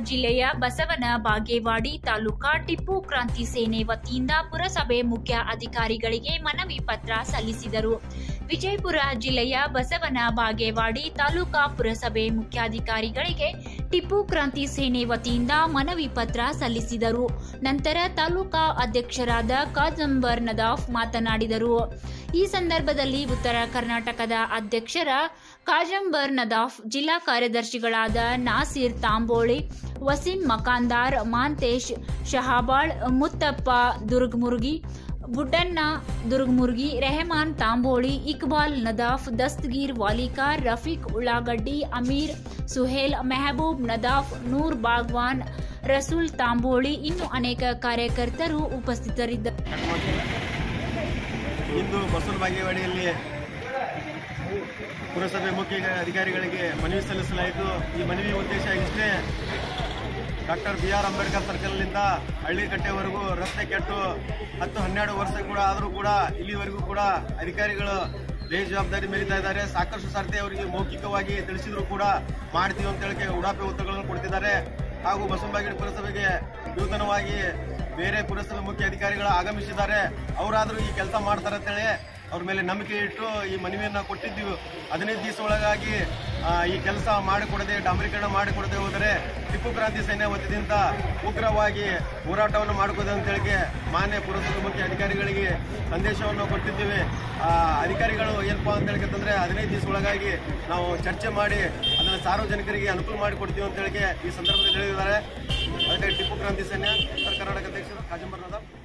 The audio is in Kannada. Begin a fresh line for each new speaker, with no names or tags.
ಜಿಲ್ಲೆಯ ಬಸವನ ಬಾಗೇವಾಡಿ ತಾಲೂಕಾ ಟಿಪ್ಪು ಕ್ರಾಂತಿ ಸೇನೆ ವತಿಯಿಂದ ಪುರಸಭೆ ಮುಖ್ಯ ಅಧಿಕಾರಿಗಳಿಗೆ ಮನವಿ ಪತ್ರ ಸಲ್ಲಿಸಿದರು ವಿಜಯಪುರ ಜಿಲ್ಲೆಯ ಬಸವನ ಬಾಗೇವಾಡಿ ತಾಲೂಕಾ ಪುರಸಭೆ ಮುಖ್ಯಾಧಿಕಾರಿಗಳಿಗೆ ಟಿಪ್ಪು ಕ್ರಾಂತಿ ಸೇನೆ ವತಿಯಿಂದ ಮನವಿ ಪತ್ರ ಸಲ್ಲಿಸಿದರು ನಂತರ ತಾಲೂಕಾ ಅಧ್ಯಕ್ಷರಾದ ಕಾದಂಬರ್ ನದಾಫ್ ಮಾತನಾಡಿದರು ಈ ಸಂದರ್ಭದಲ್ಲಿ ಉತ್ತರ ಕರ್ನಾಟಕದ ಅಧ್ಯಕ್ಷರ ಕಾಜಂಬರ್ ನದಾಫ್ ಜಿಲ್ಲಾ ಕಾರ್ಯದರ್ಶಿಗಳಾದ ನಾಸೀರ್ ತಾಂಬೋಳಿ ವಸೀಂ ಮಕಾಂದಾರ್ ಮಾಂತೇಶ್ ಶಹಾಬಾಳ್ ಮುತ್ತಪ್ಪ ದುರ್ಗಮುರ್ಗಿ ಬುಡ್ಡಣ್ಣ ದುರ್ಗಮುರ್ಗಿ ರೆಹಮಾನ್ ತಾಂಬೋಳಿ ಇಕ್ಬಾಲ್ ನದಾಫ್ ದಸ್ತಗೀರ್ ವಾಲಿಕಾರ್ ರಫೀಕ್ ಉಳ್ಳಾಗಡ್ಡಿ ಅಮೀರ್ ಸುಹೇಲ್ ಮೆಹಬೂಬ್ ನದಾಫ್ ನೂರ್ ಬಾಗ್ವಾನ್ ರಸೂಲ್ ತಾಂಬೋಳಿ ಇನ್ನು ಅನೇಕ ಕಾರ್ಯಕರ್ತರು ಉಪಸ್ಥಿತರಿದ್ದರು
ಇಂದು ಬಸವನ ಬಾಗೇವಾಡಿಯಲ್ಲಿ ಪುರಸಭೆ ಮುಖ್ಯ ಅಧಿಕಾರಿಗಳಿಗೆ ಮನವಿ ಸಲ್ಲಿಸಲಾಯಿತು ಈ ಮನವಿ ಉದ್ದೇಶ ಇಷ್ಟೇ ಡಾಕ್ಟರ್ ಬಿ ಆರ್ ಅಂಬೇಡ್ಕರ್ ಸರ್ಕಲ್ನಿಂದ ಹಳ್ಳಿಕಟ್ಟೆವರೆಗೂ ರಸ್ತೆ ಕೆಟ್ಟು ಹತ್ತು ಹನ್ನೆರಡು ವರ್ಷ ಕೂಡ ಆದರೂ ಕೂಡ ಇಲ್ಲಿವರೆಗೂ ಕೂಡ ಅಧಿಕಾರಿಗಳು ಬೇಜವಾಬ್ದಾರಿ ಮೆರೀತಾ ಇದ್ದಾರೆ ಸಾಕಷ್ಟು ಸರ್ತಿ ಅವರಿಗೆ ಮೌಖಿಕವಾಗಿ ತಿಳಿಸಿದ್ರು ಕೂಡ ಮಾಡ್ತೀವಿ ಅಂತ ಹೇಳಿ ಉಡಾಪೆ ಉತ್ತರಗಳನ್ನು ಕೊಡ್ತಿದ್ದಾರೆ ಹಾಗೂ ಬಸವನಬಾಗೇವಾಡಿ ಪುರಸಭೆಗೆ ನೂತನವಾಗಿ ಬೇರೆ ಪುರಸಭೆ ಮುಖ್ಯ ಅಧಿಕಾರಿಗಳು ಆಗಮಿಸಿದ್ದಾರೆ ಅವರಾದರೂ ಈ ಕೆಲಸ ಮಾಡ್ತಾರೆ ಅಂತೇಳಿ ಅವ್ರ ಮೇಲೆ ನಂಬಿಕೆ ಇಟ್ಟು ಈ ಮನವಿಯನ್ನ ಕೊಟ್ಟಿದ್ದೀವಿ ಹದಿನೈದು ದಿವಸ ಒಳಗಾಗಿ ಆ, ಈ ಕೆಲಸ ಮಾಡಿಕೊಡದೆ ಡಾಂಬರೀಕರಣ ಮಾಡಿಕೊಡದೆ ಹೋದರೆ ಟಿಪ್ಪು ಕ್ರಾಂತಿ ಸೇನೆ ವತಿಯಿಂದ ಉಗ್ರವಾಗಿ ಹೋರಾಟವನ್ನು ಮಾಡಿಕೊದೆ ಅಂತೇಳಿ ಮಾನ್ಯ ಪುರಸಭೆ ಮುಖ್ಯ ಅಧಿಕಾರಿಗಳಿಗೆ ಸಂದೇಶವನ್ನು ಕೊಟ್ಟಿದ್ದೀವಿ ಆ, ಅಧಿಕಾರಿಗಳು ಏನಪ್ಪಾ ಅಂತ ಹೇಳ್ಬೇಕಂತಂದ್ರೆ ಹದಿನೈದು ದಿವಸ ಒಳಗಾಗಿ ನಾವು ಚರ್ಚೆ ಮಾಡಿ ಅದನ್ನು ಸಾರ್ವಜನಿಕರಿಗೆ ಅನುಕೂಲ ಮಾಡಿಕೊಡ್ತೀವಿ ಅಂತ ಹೇಳಿ ಈ ಸಂದರ್ಭದಲ್ಲಿ ಹೇಳಿದ್ದಾರೆ ಅದಕ್ಕೆ ಟಿಪ್ಪು ಕ್ರಾಂತಿ ಸೇನೆ ಉತ್ತರ ಕರ್ನಾಟಕ ಅಧ್ಯಕ್ಷರು ಕಾಜಂಬರ್